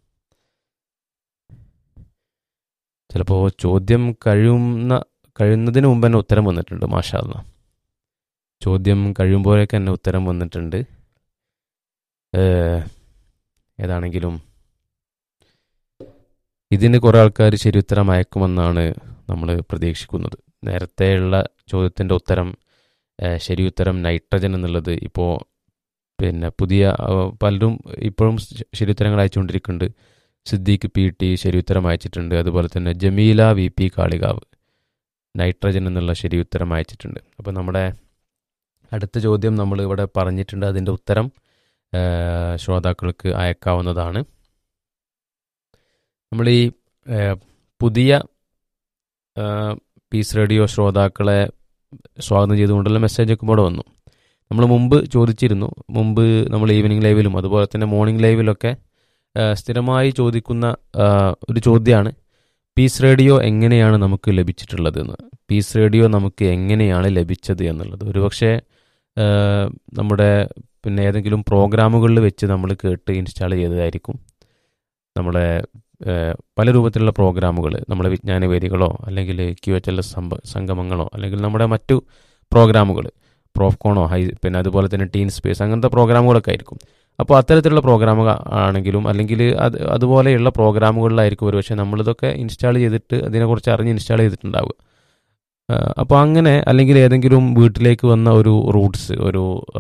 ചിലപ്പോൾ ചോദ്യം കഴിയുന്ന കഴിയുന്നതിന് മുമ്പ് തന്നെ ഉത്തരം വന്നിട്ടുണ്ട് മാഷാ അല്ലാ ചോദ്യം കഴിയുമ്പോഴേക്ക് തന്നെ ഉത്തരം വന്നിട്ടുണ്ട് ഏഹ്, ഏതാണെങ്കിലും ഇതിന് കുറേ ആൾക്കാർ ശരിയുത്തരം അയക്കുമെന്നാണ് നമ്മൾ പ്രതീക്ഷിക്കുന്നത് നേരത്തെയുള്ള ചോദ്യത്തിൻ്റെ ഉത്തരം ഏഹ്, ശരിയുത്തരം നൈട്രജൻ എന്നുള്ളത് ഇപ്പോൾ പിന്നെ പുതിയ അഹ്, പലരും ഇപ്പോഴും ശ- ശരിയുത്തരങ്ങൾ അയച്ചുകൊണ്ടിരിക്കുന്നുണ്ട് സിദ്ദീഖ് പി ടി ശരിയുത്തരം അയച്ചിട്ടുണ്ട് അതുപോലെ തന്നെ Jameela V P Kalikavu nitrogen എന്നുള്ള ശരിയുത്തരം അയച്ചിട്ടുണ്ട് അപ്പോൾ നമ്മുടെ അടുത്ത ചോദ്യം നമ്മൾ ഇവിടെ പറഞ്ഞിട്ടുണ്ട് അതിൻ്റെ ഉത്തരം ഏഹ്, ശ്രോതാക്കൾക്ക് അയക്കാവുന്നതാണ് നമ്മൾ ഈ ഏഹ്, പുതിയ ഏഹ്, പീസ് റേഡിയോ ശ്രോതാക്കളെ സ്വാഗതം ചെയ്തുകൊണ്ടുള്ള മെസ്സേജൊക്കെ ഇവിടെ വന്നു നമ്മൾ മുമ്പ് ചോദിച്ചിരുന്നു മുമ്പ് നമ്മൾ ഈവനിങ് ലൈവിലും അതുപോലെ തന്നെ മോർണിംഗ് ലൈവിലൊക്കെ ഏഹ്, സ്ഥിരമായി ചോദിക്കുന്ന ഏഹ്, ഒരു ചോദ്യമാണ് പീസ് റേഡിയോ എങ്ങനെയാണ് നമുക്ക് ലഭിച്ചിട്ടുള്ളത് എന്ന് പീസ് റേഡിയോ നമുക്ക് എങ്ങനെയാണ് ലഭിച്ചത് എന്നുള്ളത് ഒരുപക്ഷെ ഏഹ്, നമ്മുടെ പിന്നെ ഏതെങ്കിലും പ്രോഗ്രാമുകളിൽ വെച്ച് നമ്മൾ കേട്ട് ഇൻസ്റ്റാൾ ചെയ്തതായിരിക്കും നമ്മുടെ ഏഹ്, പല രൂപത്തിലുള്ള പ്രോഗ്രാമുകൾ നമ്മുടെ വിജ്ഞാന വേദികളോ അല്ലെങ്കിൽ ക്യു എച്ച് എൽ എസ് സംഗമങ്ങളോ അല്ലെങ്കിൽ നമ്മുടെ മറ്റു പ്രോഗ്രാമുകൾ പ്രോഫ്കോണോ ഹൈ പിന്നെ അതുപോലെ തന്നെ ടീൻ സ്പേസ് അങ്ങനത്തെ പ്രോഗ്രാമുകളൊക്കെ ആയിരിക്കും അപ്പോൾ അത്തരത്തിലുള്ള പ്രോഗ്രാമുകൾ ആണെങ്കിലും അല്ലെങ്കിൽ അത് അതുപോലെയുള്ള പ്രോഗ്രാമുകളിലായിരിക്കും ഒരുപക്ഷെ നമ്മളിതൊക്കെ ഇൻസ്റ്റാൾ ചെയ്തിട്ട് അതിനെക്കുറിച്ച് അറിഞ്ഞ് ഇൻസ്റ്റാൾ ചെയ്തിട്ടുണ്ടാവുക അപ്പോൾ അങ്ങനെ അല്ലെങ്കിൽ ഏതെങ്കിലും വീട്ടിലേക്ക് വന്ന ഒരു റൂട്ട്സ് ഒരു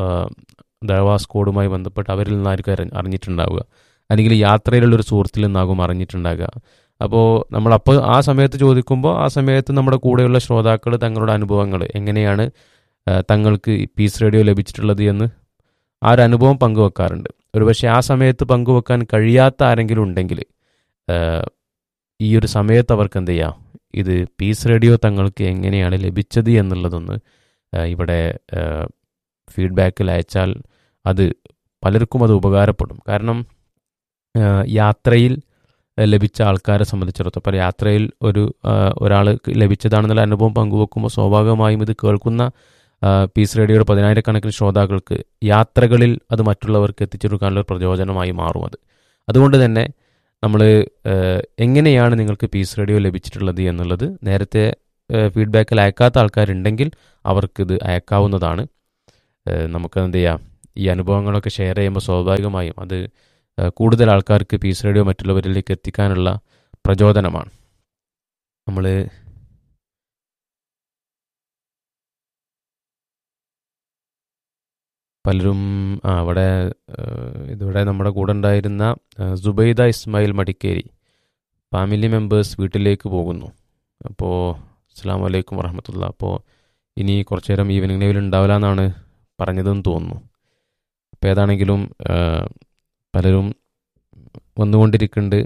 ദവാസ് കോഡുമായി ബന്ധപ്പെട്ട് അവരിൽ നിന്നായിരിക്കും അറിഞ്ഞ- അറിഞ്ഞിട്ടുണ്ടാവുക അല്ലെങ്കിൽ യാത്രയിലുള്ള ഒരു സുഹൃത്തിൽ നിന്നാകും അറിഞ്ഞിട്ടുണ്ടാകുക അപ്പോൾ നമ്മളപ്പോൾ ആ സമയത്ത് ചോദിക്കുമ്പോൾ ആ സമയത്ത് നമ്മുടെ കൂടെയുള്ള ശ്രോതാക്കൾ തങ്ങളുടെ അനുഭവങ്ങൾ എങ്ങനെയാണ് ആ, തങ്ങൾക്ക് ഈ പീസ് റേഡിയോ ലഭിച്ചിട്ടുള്ളത് എന്ന് ആ ഒരു അനുഭവം പങ്കുവെക്കാറുണ്ട് ഒരുപക്ഷെ ആ സമയത്ത് പങ്കുവെക്കാൻ കഴിയാത്ത ആരെങ്കിലും ഉണ്ടെങ്കിൽ ആ, ഈ ഒരു സമയത്ത് അവർക്ക് എന്ത് ചെയ്യാം ഇത് പീസ് റേഡിയോ തങ്ങൾക്ക് എങ്ങനെയാണ് ലഭിച്ചത് എന്നുള്ളതൊന്ന് ആ, ഇവിടെ ഫീഡ്ബാക്കിൽ അയച്ചാൽ അത് പലർക്കും അത് ഉപകാരപ്പെടും കാരണം ആ, യാത്രയിൽ ലഭിച്ച ആൾക്കാരെ സംബന്ധിച്ചിടത്തോളം ഇപ്പോൾ യാത്രയിൽ ഒരു ഒരാൾ ലഭിച്ചതാണെന്നുള്ള അനുഭവം പങ്കുവെക്കുമ്പോൾ സ്വാഭാവികമായും ഇത് കേൾക്കുന്ന ആ, പീസ് റേഡിയോയുടെ പതിനായിരക്കണക്കിന് ശ്രോതാക്കൾക്ക് യാത്രകളിൽ അത് മറ്റുള്ളവർക്ക് എത്തിച്ചു കൊടുക്കാനുള്ള ഒരു പ്രചോദനമായി മാറും അത് അതുകൊണ്ട് തന്നെ നമ്മൾ എങ്ങനെയാണ് നിങ്ങൾക്ക് പീസ് റേഡിയോ ലഭിച്ചിട്ടുള്ളത് എന്നുള്ളത് നേരത്തെ ഫീഡ്ബാക്കിൽ അയക്കാത്ത ആൾക്കാരുണ്ടെങ്കിൽ അവർക്കിത് അയക്കാവുന്നതാണ് ഏഹ് നമുക്ക് എന്ത് ചെയ്യാം ഈ അനുഭവങ്ങളൊക്കെ ഷെയർ ചെയ്യുമ്പോൾ സ്വാഭാവികമായും അത് ഏഹ് കൂടുതൽ ആൾക്കാർക്ക് പീസ് റേഡിയോ മറ്റുള്ളവരിലേക്ക് എത്തിക്കാനുള്ള പ്രചോദനമാണ് നമ്മൾ പലരും ആ അവിടെ ഏഹ് ഇതിവിടെ നമ്മുടെ കൂടെ ഉണ്ടായിരുന്ന ഏഹ് സുബൈദ ഇസ്മായിൽ മടിക്കേരി ഫാമിലി മെമ്പേഴ്സ് വീട്ടിലേക്ക് പോകുന്നു അപ്പോൾ അസ്സാം വലൈക്കും വറഹമത്തുള്ള അപ്പോൾ ഇനി കുറച്ചു നേരം ഈവനിങ് ലൈവിൽ ഉണ്ടാവില്ല എന്നാണ് പറഞ്ഞതെന്ന് തോന്നുന്നു അപ്പോൾ ഏതാണെങ്കിലും ഏഹ് പലരും വന്നുകൊണ്ടിരിക്കുന്നുണ്ട്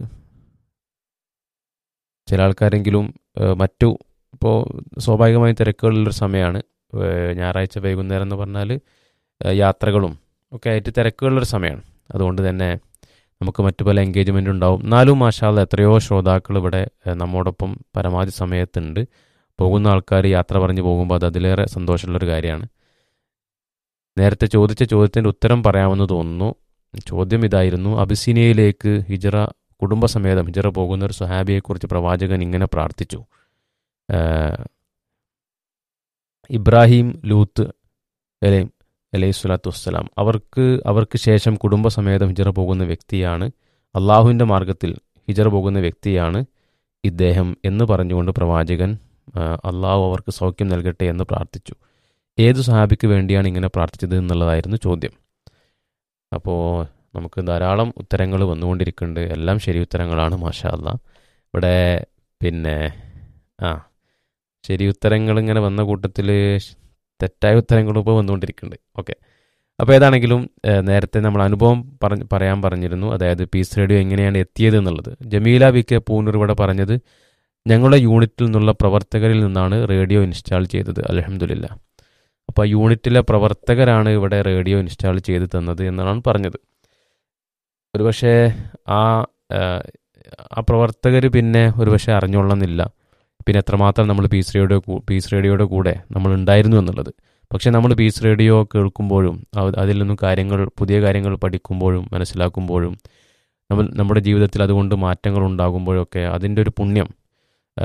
ചില ആൾക്കാരെങ്കിലും ഏഹ് മറ്റു ഇപ്പോൾ സ്വാഭാവികമായും തിരക്കുകളുള്ളൊരു സമയമാണ് ഏഹ് ഞായറാഴ്ച വൈകുന്നേരം എന്ന് പറഞ്ഞാൽ ഏഹ് യാത്രകളും ഒക്കെ ആയിട്ട് തിരക്കുകളുള്ളൊരു സമയമാണ് അതുകൊണ്ട് തന്നെ നമുക്ക് മറ്റു പല എൻഗേജ്മെൻ്റ് ഉണ്ടാവും എന്നാലും മാഷാല്ല എത്രയോ ശ്രോതാക്കൾ ഇവിടെ ഏഹ് നമ്മോടൊപ്പം പരമാവധി സമയത്തുണ്ട് പോകുന്ന ആൾക്കാർ യാത്ര പറഞ്ഞ് പോകുമ്പോൾ അത് അതിലേറെ സന്തോഷമുള്ളൊരു കാര്യമാണ് നേരത്തെ ചോദിച്ച ചോദ്യത്തിൻ്റെ ഉത്തരം പറയാമെന്ന് തോന്നുന്നു ചോദ്യം ഇതായിരുന്നു അബിസീനിയയിലേക്ക് ഹിജറ കുടുംബസമേതം ഹിജറ പോകുന്ന ഒരു സുഹാബിയെക്കുറിച്ച് പ്രവാചകൻ ഇങ്ങനെ പ്രാർത്ഥിച്ചു ഏഹ് ഇബ്രാഹിം ലൂത്ത് അലൈ അലൈഹി സ്വലാത്തു വസ്സലാം അവർക്ക് അവർക്ക് ശേഷം കുടുംബസമേതം ഹിജറ പോകുന്ന വ്യക്തിയാണ് അള്ളാഹുവിൻ്റെ മാർഗത്തിൽ ഹിജറ പോകുന്ന വ്യക്തിയാണ് ഇദ്ദേഹം എന്ന് പറഞ്ഞുകൊണ്ട് പ്രവാചകൻ ആ, അള്ളാഹു അവർക്ക് സൗഖ്യം നൽകട്ടെ എന്ന് പ്രാർത്ഥിച്ചു ഏത് സഹാബിക്ക് വേണ്ടിയാണ് ഇങ്ങനെ പ്രാർത്ഥിച്ചത് എന്നുള്ളതായിരുന്നു ചോദ്യം അപ്പോൾ നമുക്ക് ധാരാളം ഉത്തരങ്ങൾ വന്നുകൊണ്ടിരിക്കുന്നുണ്ട് എല്ലാം ശരി ഉത്തരങ്ങളാണ് മാഷാ അല്ലാ ഇവിടെ പിന്നെ ആ ശരി ഉത്തരങ്ങൾ ഇങ്ങനെ വന്ന കൂട്ടത്തിൽ തെറ്റായ ഉത്തരങ്ങളും ഇപ്പോൾ വന്നുകൊണ്ടിരിക്കുന്നുണ്ട് ഓക്കെ അപ്പോൾ ഏതാണെങ്കിലും ഏഹ്, നേരത്തെ നമ്മൾ അനുഭവം പറഞ്ഞ് പറയാൻ പറഞ്ഞിരുന്നു അതായത് പീസ് റേഡിയോ എങ്ങനെയാണ് എത്തിയത് എന്നുള്ളത് ജമീല വി കെ പൂനൂർ ഇവിടെ പറഞ്ഞത് ഞങ്ങളുടെ യൂണിറ്റിൽ നിന്നുള്ള പ്രവർത്തകരിൽ നിന്നാണ് റേഡിയോ ഇൻസ്റ്റാൾ ചെയ്തത് അലഹമില്ല അപ്പോൾ ആ യൂണിറ്റിലെ പ്രവർത്തകരാണ് ഇവിടെ റേഡിയോ ഇൻസ്റ്റാൾ ചെയ്ത് തന്നത് എന്നാണ് പറഞ്ഞത് ഒരുപക്ഷെ ആ ഏഹ്, ആ പ്രവർത്തകർ പിന്നെ ഒരുപക്ഷെ അറിഞ്ഞോളണമെന്നില്ല പിന്നെ എത്രമാത്രം നമ്മൾ പീസ് റേഡിയോ കൂ- പീസ് റേഡിയോയുടെ കൂടെ നമ്മൾ ഉണ്ടായിരുന്നു എന്നുള്ളത് പക്ഷേ നമ്മൾ പീസ് റേഡിയോ കേൾക്കുമ്പോഴും അവ- അതിൽ നിന്നും കാര്യങ്ങൾ പുതിയ കാര്യങ്ങൾ പഠിക്കുമ്പോഴും മനസ്സിലാക്കുമ്പോഴും നമ്മൾ നമ്മുടെ ജീവിതത്തിൽ അതുകൊണ്ട് മാറ്റങ്ങൾ ഉണ്ടാകുമ്പോഴൊക്കെ അതിൻ്റെ ഒരു പുണ്യം ആ,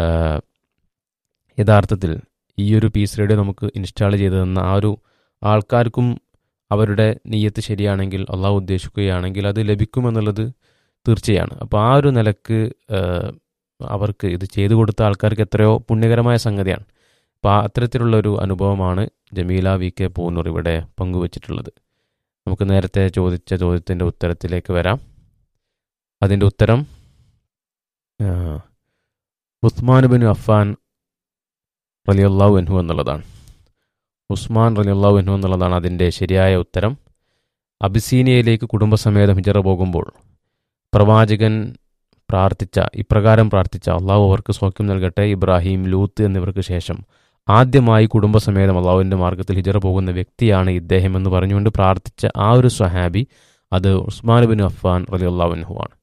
യഥാർത്ഥത്തിൽ ഈ ഒരു പീസ് റേഡിയോ നമുക്ക് ഇൻസ്റ്റാൾ ചെയ്ത് തന്ന ആ ഒരു ആൾക്കാർക്കും അവരുടെ നീയത്ത് ശരിയാണെങ്കിൽ അള്ളാഹു ഉദ്ദേശിക്കുകയാണെങ്കിൽ അത് ലഭിക്കുമെന്നുള്ളത് തീർച്ചയാണ് അപ്പോൾ ആ ഒരു നിലക്ക് ഏഹ്, അവർക്ക് ഇത് ചെയ്തു കൊടുത്ത ആൾക്കാർക്ക് എത്രയോ പുണ്യകരമായ സംഗതിയാണ് അപ്പോൾ ആ അത്തരത്തിലുള്ള ഒരു അനുഭവമാണ് ജമീല വി കെ പൂന്നൂർ ഇവിടെ പങ്കുവച്ചിട്ടുള്ളത് നമുക്ക് നേരത്തെ ചോദിച്ച ചോദ്യത്തിൻ്റെ ഉത്തരത്തിലേക്ക് വരാം അതിൻ്റെ ഉത്തരം ആ, ഉസ്മാൻ ബിൻ അഫാൻ റലിയല്ലാഹു എൻഹു എന്നുള്ളതാണ് ഉസ്മാൻ റലിയല്ലാഹു എൻഹു എന്നുള്ളതാണ് അതിൻ്റെ ശരിയായ ഉത്തരം അബിസീനിയയിലേക്ക് കുടുംബസമേതം ഹിജറ പോകുമ്പോൾ പ്രവാചകൻ പ്രാർത്ഥിച്ച ഇപ്രകാരം പ്രാർത്ഥിച്ച അള്ളാഹു അവർക്ക് സൗഖ്യം നൽകട്ടെ ഇബ്രാഹിം ലൂത്ത് എന്നിവർക്ക് ശേഷം ആദ്യമായി കുടുംബസമേതം അള്ളാഹുവിൻ്റെ മാർഗത്തിൽ ഹിജറ പോകുന്ന വ്യക്തിയാണ് ഇദ്ദേഹം എന്ന് പറഞ്ഞുകൊണ്ട് പ്രാർത്ഥിച്ച ആ ഒരു സ്വഹാബി അത് ഉസ്മാൻ ബിൻ അഫ്ഫാൻ റലി അള്ളാഹുൻഹു ആണ്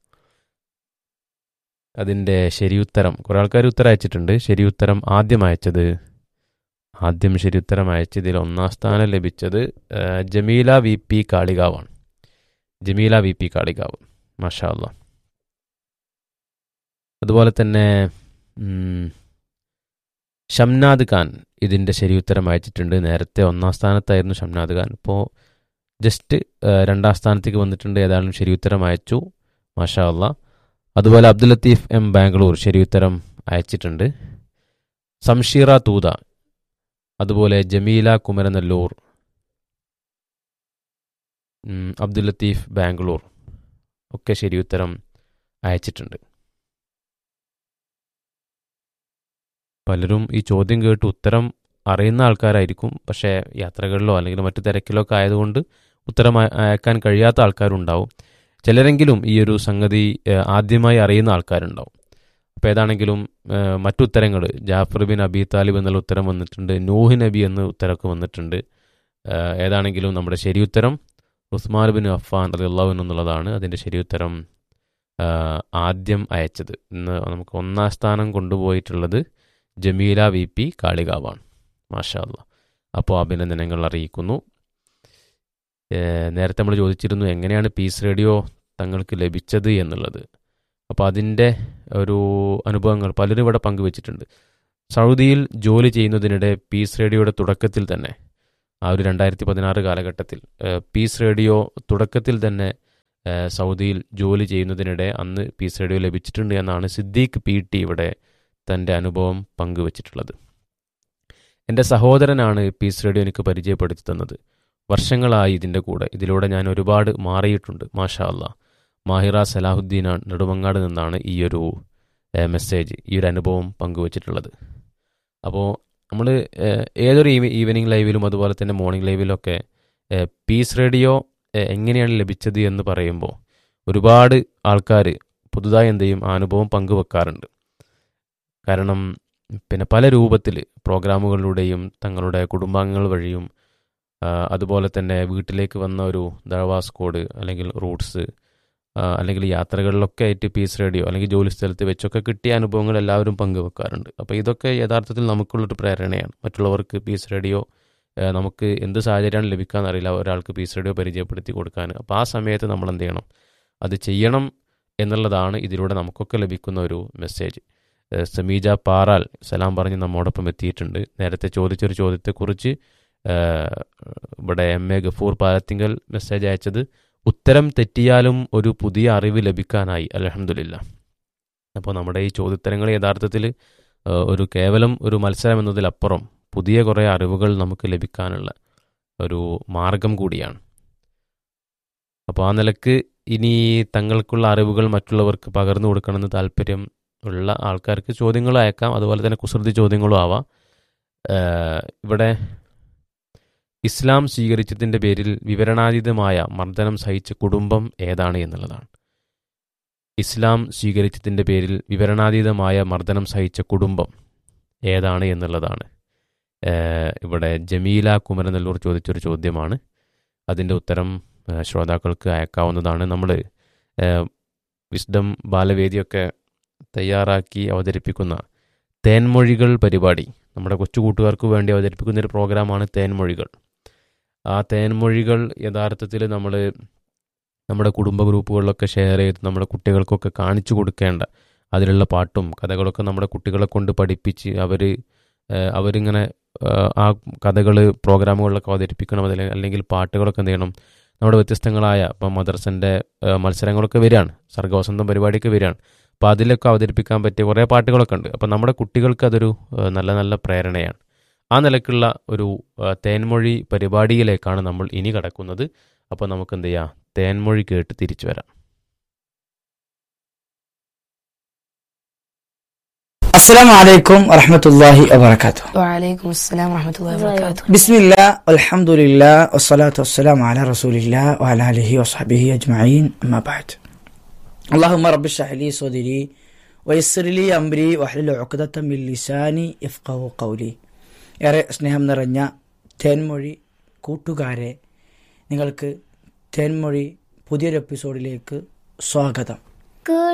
അതിൻ്റെ ശരിയുത്തരം കുറേ ആൾക്കാർ ഉത്തരം അയച്ചിട്ടുണ്ട് ശരിയുത്തരം ആദ്യം അയച്ചത് ആദ്യം ശരിയുത്തരം അയച്ചതിൽ ഒന്നാം സ്ഥാനം ലഭിച്ചത് ആ, ജമീല വി പി കാളികാവാണ് ജമീല വി പി കാളികാവ് മാഷാ അല്ലാ അതുപോലെ തന്നെ ഉം, ഷംനാദ് ഖാൻ ഇതിൻ്റെ ശരിയുത്തരം അയച്ചിട്ടുണ്ട് നേരത്തെ ഒന്നാം സ്ഥാനത്തായിരുന്നു ഷംനാദ് ഖാൻ ഇപ്പോൾ ജസ്റ്റ് ആ, രണ്ടാം സ്ഥാനത്തേക്ക് വന്നിട്ടുണ്ട് ഏതായാലും ശരിയുത്തരം അയച്ചു മാഷാ അല്ലാ അതുപോലെ അബ്ദുൽ ലത്തീഫ് എം ബാംഗ്ലൂർ ശരിയുത്തരം അയച്ചിട്ടുണ്ട് സംഷീറ തൂത അതുപോലെ ജമീല കുമരനെല്ലൂർ ഉം, അബ്ദുൽ ലത്തീഫ് ബാംഗ്ലൂർ ഒക്കെ ശരിയുത്തരം അയച്ചിട്ടുണ്ട് പലരും ഈ ചോദ്യം കേട്ട് ഉത്തരം അറിയുന്ന ആൾക്കാരായിരിക്കും പക്ഷേ യാത്രകളിലോ അല്ലെങ്കിൽ മറ്റു തിരക്കിലോ ഒക്കെ ആയതുകൊണ്ട് ഉത്തരം അയ- അയക്കാൻ കഴിയാത്ത ആൾക്കാരുണ്ടാവും ചിലരെങ്കിലും ഈ ഒരു സംഗതി ഏഹ്, ആദ്യമായി അറിയുന്ന ആൾക്കാരുണ്ടാവും അപ്പോൾ ഏതാണെങ്കിലും ഏഹ്, മറ്റുത്തരങ്ങൾ ജാഫർ ബിൻ അബി താലിബ് എന്നുള്ള ഉത്തരം വന്നിട്ടുണ്ട് നൂഹ് നബി എന്ന ഉത്തരമൊക്കെ വന്നിട്ടുണ്ട് ഏഹ്, ഏതാണെങ്കിലും നമ്മുടെ ശരിയുത്തരം ഉസ്മാൻ ബിൻ അഫ്ഫാൻ റളിയല്ലാഹു അൻഹു എന്നുള്ളതാണ് അതിൻ്റെ ശരിയുത്തരം ഏഹ്, ആദ്യം അയച്ചത് ഇന്ന് നമുക്ക് ഒന്നാം സ്ഥാനം കൊണ്ടുപോയിട്ടുള്ളത് ജമീല വി പി കാളികാവാണ് മാഷാ അല്ലാ അപ്പോൾ അഭിനന്ദനങ്ങൾ അറിയിക്കുന്നു ഏഹ്, നേരത്തെ നമ്മൾ ചോദിച്ചിരുന്നു എങ്ങനെയാണ് പീസ് റേഡിയോ തങ്ങൾക്ക് ലഭിച്ചത് എന്നുള്ളത് അപ്പോൾ അതിൻ്റെ ഒരു അനുഭവങ്ങൾ പലരും ഇവിടെ പങ്കുവച്ചിട്ടുണ്ട് സൗദിയിൽ ജോലി ചെയ്യുന്നതിനിടെ പീസ് റേഡിയോയുടെ തുടക്കത്തിൽ തന്നെ ആ ഒരു രണ്ടായിരത്തി പതിനാറ് കാലഘട്ടത്തിൽ ഏഹ്, പീസ് റേഡിയോ തുടക്കത്തിൽ തന്നെ ഏഹ്, സൗദിയിൽ ജോലി ചെയ്യുന്നതിനിടെ അന്ന് പീസ് റേഡിയോ ലഭിച്ചിട്ടുണ്ട് എന്നാണ് സിദ്ദീഖ് പി ടി ഇവിടെ തൻ്റെ അനുഭവം പങ്കുവച്ചിട്ടുള്ളത് എൻ്റെ സഹോദരനാണ് പീസ് റേഡിയോ എനിക്ക് പരിചയപ്പെടുത്തി തന്നത് വർഷങ്ങളായി ഇതിൻ്റെ കൂടെ ഇതിലൂടെ ഞാൻ ഒരുപാട് മാറിയിട്ടുണ്ട് മാഷാ അല്ലാ മാഹിറ സലാഹുദ്ദീൻ നെടുമങ്ങാട് നിന്നാണ് ഈ ഒരു ഏഹ്, മെസ്സേജ് ഈ ഒരു അനുഭവം പങ്കുവച്ചിട്ടുള്ളത് അപ്പോൾ നമ്മൾ ഏതൊരു ഈവ ഈവനിങ് ലൈവിലും അതുപോലെ തന്നെ മോർണിംഗ് ലൈവിലൊക്കെ ഏഹ്, പീസ് റേഡിയോ ഏഹ്, എങ്ങനെയാണ് ലഭിച്ചത് എന്ന് പറയുമ്പോൾ ഒരുപാട് ആൾക്കാർ പുതുതായി എന്ത് ചെയ്യും ആ അനുഭവം പങ്കുവെക്കാറുണ്ട് കാരണം പിന്നെ പല രൂപത്തിൽ പ്രോഗ്രാമുകളിലൂടെയും തങ്ങളുടെ കുടുംബാംഗങ്ങൾ വഴിയും ആ, അതുപോലെ തന്നെ വീട്ടിലേക്ക് വന്ന ഒരു ദഴവാസ് കോഡ് അല്ലെങ്കിൽ റൂട്ട്സ് ആ, അല്ലെങ്കിൽ യാത്രകളിലൊക്കെ ആയിട്ട് പീസ് റേഡിയോ അല്ലെങ്കിൽ ജോലി സ്ഥലത്ത് വെച്ചൊക്കെ കിട്ടിയ അനുഭവങ്ങൾ എല്ലാവരും പങ്കുവെക്കാറുണ്ട് അപ്പോൾ ഇതൊക്കെ യഥാർത്ഥത്തിൽ നമുക്കുള്ളൊരു പ്രേരണയാണ് മറ്റുള്ളവർക്ക് പീസ് റേഡിയോ ആ, നമുക്ക് എന്ത് സാഹചര്യമാണ് ലഭിക്കാന്ന് അറിയില്ല ഒരാൾക്ക് പീസ് റേഡിയോ പരിചയപ്പെടുത്തി കൊടുക്കാൻ അപ്പോൾ ആ സമയത്ത് നമ്മൾ എന്ത് ചെയ്യണം അത് ചെയ്യണം എന്നുള്ളതാണ് ഇതിലൂടെ നമുക്കൊക്കെ ലഭിക്കുന്ന ഒരു മെസ്സേജ് ഏഹ് സമീജ പാറാൽ സലാം പറഞ്ഞ് നമ്മോടൊപ്പം എത്തിയിട്ടുണ്ട് നേരത്തെ ചോദിച്ചൊരു ചോദ്യത്തെക്കുറിച്ച് ഏഹ് ഇവിടെ M A Gafoor Palathingal message അയച്ചത് ഉത്തരം തെറ്റിയാലും ഒരു പുതിയ അറിവ് ലഭിക്കാനായി അലഹമില്ല അപ്പോൾ നമ്മുടെ ഈ ചോദ്യോത്തരങ്ങൾ യഥാർത്ഥത്തിൽ ഏഹ് ഒരു കേവലം ഒരു മത്സരം എന്നതിലപ്പുറം പുതിയ കുറേ അറിവുകൾ നമുക്ക് ലഭിക്കാനുള്ള ഒരു മാർഗം കൂടിയാണ് അപ്പോൾ ആ നിലക്ക് ഇനി തങ്ങൾക്കുള്ള അറിവുകൾ മറ്റുള്ളവർക്ക് പകർന്നു കൊടുക്കണമെന്ന് താല്പര്യം ഉള്ള ആൾക്കാർക്ക് ചോദ്യങ്ങൾ അയക്കാം അതുപോലെ തന്നെ കുസൃതി ചോദ്യങ്ങളും ആവാം ഏഹ് ഇവിടെ ഇസ്ലാം സ്വീകരിച്ചതിൻ്റെ പേരിൽ വിവരണാതീതമായ മർദ്ദനം സഹിച്ച കുടുംബം ഏതാണ് എന്നുള്ളതാണ് ഇസ്ലാം സ്വീകരിച്ചതിൻ്റെ പേരിൽ വിവരണാതീതമായ മർദ്ദനം സഹിച്ച കുടുംബം ഏതാണ് എന്നുള്ളതാണ് ഏഹ് ഇവിടെ ജമീല കുമരനെല്ലൂർ ചോദിച്ചൊരു ചോദ്യമാണ് അതിൻ്റെ ഉത്തരം ഏഹ് ശ്രോതാക്കൾക്ക് അയക്കാവുന്നതാണ് നമ്മൾ വിസ്ഡം ബാലവേദിയൊക്കെ തയ്യാറാക്കി അവതരിപ്പിക്കുന്ന തേൻമൊഴികൾ പരിപാടി നമ്മുടെ കൊച്ചു കൂട്ടുകാർക്ക് വേണ്ടി അവതരിപ്പിക്കുന്ന ഒരു പ്രോഗ്രാമാണ് തേൻമൊഴികൾ ആ തേൻമൊഴികൾ യഥാർത്ഥത്തിൽ നമ്മൾ നമ്മുടെ കുടുംബ ഗ്രൂപ്പുകളിലൊക്കെ ഷെയർ ചെയ്ത് നമ്മുടെ കുട്ടികൾക്കൊക്കെ കാണിച്ചു കൊടുക്കേണ്ട അതിലുള്ള പാട്ടും കഥകളൊക്കെ നമ്മുടെ കുട്ടികളെ കൊണ്ട് പഠിപ്പിച്ച് അവർ അവരിങ്ങനെ ആ കഥകൾ പ്രോഗ്രാമുകളിലൊക്കെ അവതരിപ്പിക്കണം അതിൽ അല്ലെങ്കിൽ പാട്ടുകളൊക്കെ എന്ത് ചെയ്യണം നമ്മുടെ വ്യത്യസ്തങ്ങളായ ഇപ്പം മദർസൻ്റെ മത്സരങ്ങളൊക്കെ വരികയാണ് സർഗവസന്തം പരിപാടിയൊക്കെ വരികയാണ് അപ്പോൾ അതിലൊക്കെ അവതരിപ്പിക്കാൻ പറ്റിയ കുറേ പാട്ടുകളൊക്കെ ഉണ്ട് അപ്പോൾ നമ്മുടെ കുട്ടികൾക്ക് അതൊരു ഏഹ്, നല്ല നല്ല പ്രേരണയാണ് ആ നിലക്കുള്ള ഒരു ഏഹ്, തേൻമൊഴി പരിപാടിയിലേക്കാണ് നമ്മൾ ഇനി കടക്കുന്നത് അപ്പോൾ നമുക്ക് എന്ത് ചെയ്യാം തേൻമൊഴി കേട്ട് തിരിച്ചു വരാം السلام عليكم ورحمة الله وبركاته وعليكم السلام ورحمة الله وبركاته بسم الله والحمد لله والصلاة والسلام على رسول الله وعلى آله وصحبه أجمعين أما بعد اللهم رب اشرح لي صدري ويسر لي أمري واحلل عقدة من لساني يفقه قولي ഏറെ സ്നേഹം നിറഞ്ഞ തേൻമൊഴി കൂട്ടുകാരെ നിങ്ങൾക്ക് തേൻമൊഴി പുതിയൊരു എപ്പിസോഡിലേക്ക് സ്വാഗതം